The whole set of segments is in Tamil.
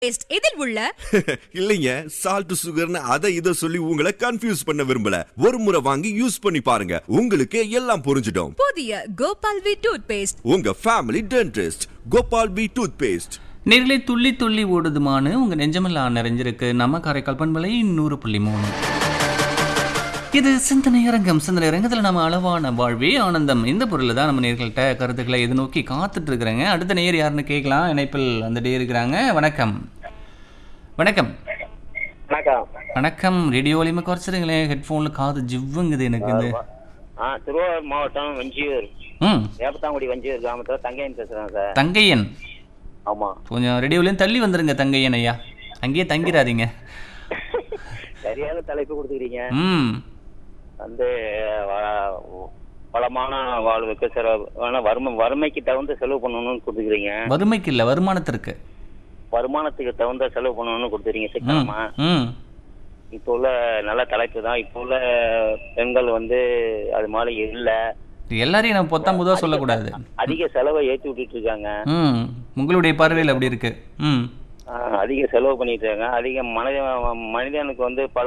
டேஸ்ட் இதில் உள்ள இல்லைங்க சால்ட் சுகர்னு அதை இதை சொல்லி உங்களை கன்ஃபியூஸ் பண்ண விரும்பல ஒரு முறை வாங்கி யூஸ் பண்ணி பாருங்க உங்களுக்கு எல்லாம் புரிஞ்சிடும் புதிய கோபால் வி டூத் பேஸ்ட் உங்க family dentist Gopal B toothpaste நேரிலே துள்ளி துள்ளி ஓடுதுமான்னு உங்க நெஞ்சமெல்லாம் நிறைஞ்சிருக்கு நம்ம காரைக்கால் பண்பலை நூறு புள்ளி மூணு இது சிந்தனை அரங்கம் சிந்தனை அரங்கத்தில் நம்ம அளவான வாழ்வே ஆனந்தம் இந்த பொருள் தான் நம்ம நேர்கள்ட்ட கருத்துக்களை எது நோக்கி காத்துட்டு இருக்கிறாங்க அடுத்த நேர் யாருன்னு கேட்கலாம் இணைப்பில் வந்துட்டே இருக்கிறாங்க வணக்கம் வணக்கம் வணக்கம் வணக்கம் ரேடியோ வலிமை குறைச்சிருங்களேன் ஹெட்ஃபோனில் காது ஜிவ்வுங்குது எனக்கு இது ஆ திருவாரூர் மாவட்டம் வஞ்சியூர் ம் வேப்பத்தாங்குடி வஞ்சியூர் கிராமத்தில் தங்கையன் பேசுகிறேன் சார் தங்கையன் ஆமாம் கொஞ்சம் ரேடியோலையும் தள்ளி வந்துருங்க தங்கையன் ஐயா அங்கேயே தங்கிடாதீங்க சரியான தலைப்பு கொடுத்துக்கிறீங்க ம் வந்து வ- வளமான வாழ்வுக்கு செலவு ஆனால் வறுமை வறுமைக்கு தகுந்த செலவு பண்ணணும்னு கொடுத்துக்கிறீங்க வறுமைக்கு இல்லை வருமானத்திற்கு வருமானத்துக்கு தகுந்த செலவு பண்ணணும்னு கொடுத்துக்கிறீங்க சிக்கனமா ம் இப்போ உள்ள நல்ல தலைப்பு தான் இப்போ உள்ள பெண்கள் வந்து அது மாதிரி இல்லை எல்லாரையும் நம்ம பொத்தாம் பொதுவாக சொல்லக்கூடாது அதிக செலவை ஏற்றி விட்டுட்டு இருக்காங்க ம் உங்களுடைய பார்வையில் அப்படி இருக்கு ம் ஆ, அதிக செலவு பண்ணிட்டு இருக்காங்க அதிக மனித மனிதனுக்கு வந்து பல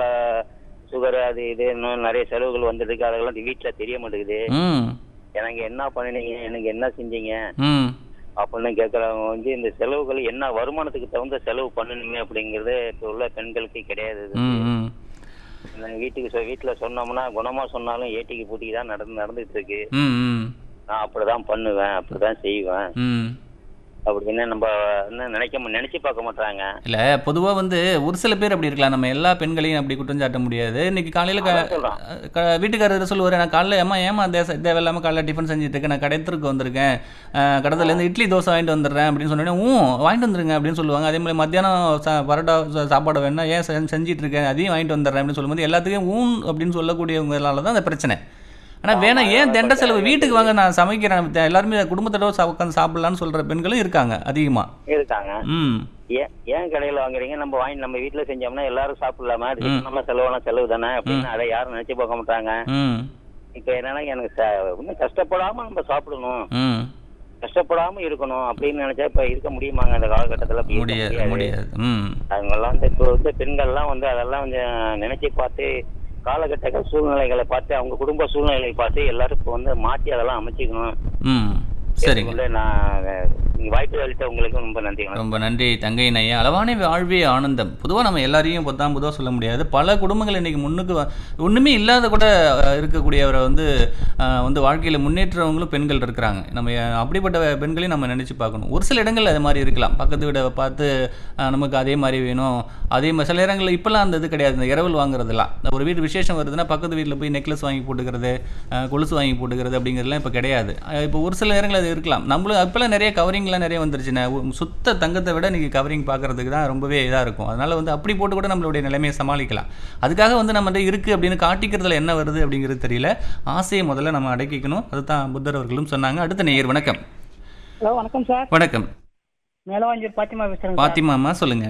சுகர் அது இது இன்னும் நிறைய செலவுகள் வந்துருக்கு அதெல்லாம் வீட்டில் தெரிய மாட்டேங்குது ம் எனக்கு என்ன பண்ணினீங்க எனக்கு என்ன செஞ்சீங்க ம் அப்படின்னு கேட்குறவங்க வந்து இந்த செலவுகள் என்ன வருமானத்துக்கு தகுந்த செலவு பண்ணணுமே அப்படிங்கிறது இப்போ உள்ள பெண்களுக்கு கிடையாது இது. ம் ம் இந்த வீட்டுக்கு சொ- வீட்டில் சொன்னோம்னா குணமாக சொன்னாலும் ஏட்டிக்கு பூட்டிக்கு தான் நடந்து நடந்துட்டு இருக்கு ம் ம் நான் அப்படிதான் பண்ணுவேன் அப்படிதான் செய்வேன் ம் அப்படின்னு நம்ம இன்னும் நினைக்க நினைச்சு பார்க்க மாட்டாங்க இல்லை பொதுவாக வந்து ஒரு சில பேர் அப்படி இருக்கலாம் நம்ம எல்லா பெண்களையும் அப்படி குற்றம் சாட்ட முடியாது இன்னைக்கு காலையில் க அதான் சொல்றேன். க வீட்டுக்காரர் சொல்லுவார் நான் காலைல ஏமா ஏமா தேச தேவையில்லாமல் காலைல டிஃபன் செஞ்சுட்டு இருக்கேன் நான் கடைத்திற்கு வந்திருக்கேன் அஹ், கடத்துலேருந்து இட்லி தோசை வாங்கிட்டு வந்துடுறேன் அப்படின்னு சொன்னோடனே ஊ வாங்கிட்டு வந்துருங்க அப்படின்னு சொல்லுவாங்க அதே மாதிரி மத்தியானம் சா பரோட்டா சா- சாப்பாடு வேணா ஏன் செ- செஞ்சிட்டு இருக்கேன் அதையும் வாங்கிட்டு வந்துடுறேன் அப்படின்னு சொல்லும்போது எல்லாத்துக்கும் ஊன் அப்படின்னு சொல்லக்கூடியவங்களால தான் அந்த பிரச்சனை ஆனால் வேணாம் ஏன் தெண்ட செலவு வீட்டுக்கு வாங்க நான் சமைக்கிறேன் தே- எல்லாருமே குடும்பத்தோட சா- உட்காந்து சாப்பிடலான்னு சொல்கிற பெண்களும் இருக்காங்க அதிகமாக இருக்காங்க ம் ஏன் ஏன் கடையில வாங்குறீங்க நம்ம வாங்கி நம்ம வீட்ல செஞ்சோம்னா எல்லாரும் சாப்பிடலாமா அது நம்ம செலவெல்லாம் செலவு தானே அப்படின்னு அதை யாரும் நினைச்சு பார்க்க மாட்டாங்க ம் இப்ப என்னன்னா எனக்கு ச- இன்னும் கஷ்டப்படாம நம்ம சாப்பிடணும் ம் கஷ்டப்படாம இருக்கணும் அப்படின்னு நினைச்சா இப்ப இருக்க முடியுமாங்க இந்த காலகட்டத்துல அப்படி இருக்க முடியாது முடியாது ம் அவங்கெல்லாம் வந்து இப்போ வந்து பெண்கள்லாம் வந்து அதெல்லாம் கொஞ்சம் நினைச்சு பார்த்து காலகட்டங்கள் சூழ்நிலைகளை பார்த்து அவங்க குடும்ப சூழ்நிலைகளை பார்த்து எல்லாரும் இப்போ வந்து மாற்றி அதெல்லாம் அமைச்சிக்கணும் ம் சரிங்க வந்து நான் நீங்க வாய்ப்பு அளித்த உங்களுக்கு ரொம்ப நன்றி வணக்கம். ரொம்ப நன்றி தங்கை ஐயா அளவான வாழ்வே ஆனந்தம் பொதுவாக நம்ம எல்லாரையும் பொத்தாம் பொதுவாக சொல்ல முடியாது பல குடும்பங்கள் இன்னைக்கு முன்னுக்கு வ- ஒண்ணுமே இல்லாத கூட அஹ், இருக்கக்கூடியவரை வந்து அஹ், வந்து வாழ்க்கையில் முன்னேற்றவங்களும் பெண்கள் இருக்கிறாங்க நம்ம அஹ், அப்படிப்பட்ட பெண்களையும் நம்ம நினச்சி பார்க்கணும் ஒரு சில இடங்கள்ல அது மாதிரி இருக்கலாம் பக்கத்து வீடை பார்த்து அஹ், நமக்கு அதே மாதிரி வேணும் அதே மாதிரி சில இடங்களில் இப்போல்லாம் அந்த இது கிடையாது இந்த இரவல் வாங்குறதுலாம் ஒரு வீடு விசேஷம் வருதுன்னா பக்கத்து வீட்டில் போய் நெக்லஸ் வாங்கி போட்டுக்கிறது அஹ், கொலுசு வாங்கி போட்டுக்கிறது அப்படிங்கிறதுலாம் இப்போ கிடையாது அஹ், இப்போ ஒரு சில நேரங்கள் அது இருக்கலாம் நம்மளும் இப்போல்லாம் நிறைய கவரிங்லாம் நிறைய வந்துருச்சுண்ணே உ- சுத்த தங்கத்தை விட நீங்கள் கவரிங் பார்க்கறதுக்கு தான் ரொம்பவே இதாக இருக்கும் அதனால வந்து அப்படி போட்டு கூட நம்மளுடைய நிலைமையை சமாளிக்கலாம் அதுக்காக வந்து நம்மகிட்ட இருக்குது அப்படின்னு காட்டிக்கிறதுல என்ன வருது அப்படிங்கிறது தெரியல ஆசையை முதல்ல நம்ம அடக்கிக்கணும் அதுதான் புத்தர் அவர்களும் சொன்னாங்க அடுத்த நேயர் வணக்கம் ஹலோ வணக்கம் சார் வணக்கம் மேலவாஞ்சூர் பாத்திமா பேசுறேங்க சார். பாத்திமாமா சொல்லுங்க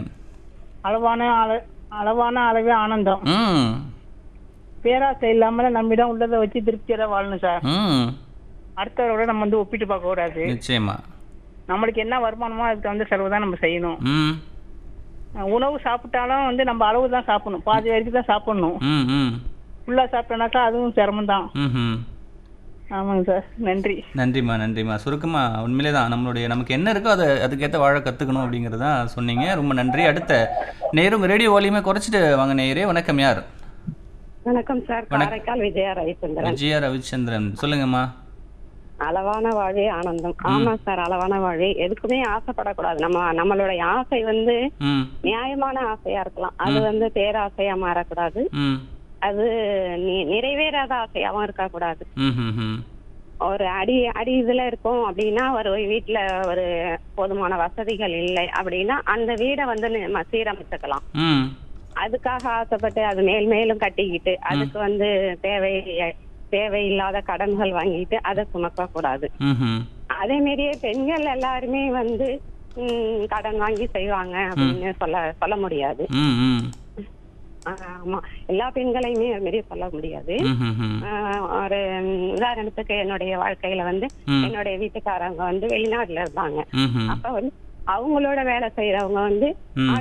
அளவான அள அளவான அளவே ஆனந்தம் ம் பேராசை இல்லாம நம்மிடம் உள்ளதை வச்சு திருப்தியோட வாழணும் சார் ம் அடுத்தவரோட நம்ம வந்து ஒப்பிட்டு பார்க்க கூடாது நிச்சயமா நம்மளுக்கு என்ன வருமானமோ அதுக்கு தகுந்த செலவு தான் நம்ம செய்யணும் ம் அஹ் உணவு சாப்பிட்டாலும் வந்து நம்ம அளவு தான் சாப்பிடணும் பாதி வரைக்கும் தான் சாப்பிடணும் ம் ம் ஃபுல்லா சாப்பிட்டோம்னாக்கா அதுவும் சிரமம் தான் ம் ஆமாங்க சார் நன்றி நன்றிம்மா நன்றிம்மா சுருக்கமாக உண்மையிலே தான் நம்மளுடைய நமக்கு என்ன இருக்கோ அதை அதுக்கேற்ற வாழ கற்றுக்கணும் அப்படிங்கிறது தான் சொன்னீங்க ரொம்ப நன்றி அடுத்த நேரம் உங்கள் ரேடியோ வால்யூமே குறைச்சிட்டு வாங்க நேயரே வணக்கம் யார் வணக்கம் சார் வணக்கம். காரைக்கால் விஜயா ரவிச்சந்திரன் விஜயா ரவிச்சந்திரன் சொல்லுங்கம்மா அளவான வாழ்வே ஆனந்தம் ஆமா சார் அளவான வாழ்வே எதுக்குமே ஆசைப்படக்கூடாது நம்ம நம்மளுடைய ஆசை வந்து ம் நியாயமான ஆசையா இருக்கலாம் அது வந்து பேராசையா மாறக்கூடாது ம் அது நி- நிறைவேறாத ஆசையாவும் இருக்கக்கூடாது ம் ம் ம் ஒரு அடி அடி இதுல இருக்கும் அப்படின்னா ஒரு வீட்டுல ஒரு போதுமான வசதிகள் இல்லை அப்படின்னா அந்த வீடை வந்து நம்ம சீரமைச்சுக்கலாம் ம் அதுக்காக ஆசைப்பட்டு அது மேல் மேலும் கட்டிக்கிட்டு அதுக்கு வந்து தேவை தேவையில்லாத கடன்கள் வாங்கிட்டு அதை சுமக்க கூடாது ம் ம் அதே மாதிரியே பெண்கள் எல்லாருமே வந்து ம், கடன் வாங்கி செய்வாங்க அப்படின்னு சொல்ல சொல்ல முடியாது ம் ம் ஆஹ் ஆமா எல்லா பெண்களையுமே அது மாதிரி சொல்ல முடியாது ம் ம் ம் ஆஹ் ஒரு ம், உதாரணத்துக்கு என்னுடைய வாழ்க்கையில வந்து ம். என்னுடைய வீட்டுக்காரங்க வந்து வெளிநாட்டுல இருந்தாங்க ம் ம் அப்ப வந்து அவங்களோட வேலை செய்யறவங்க வந்து ம்.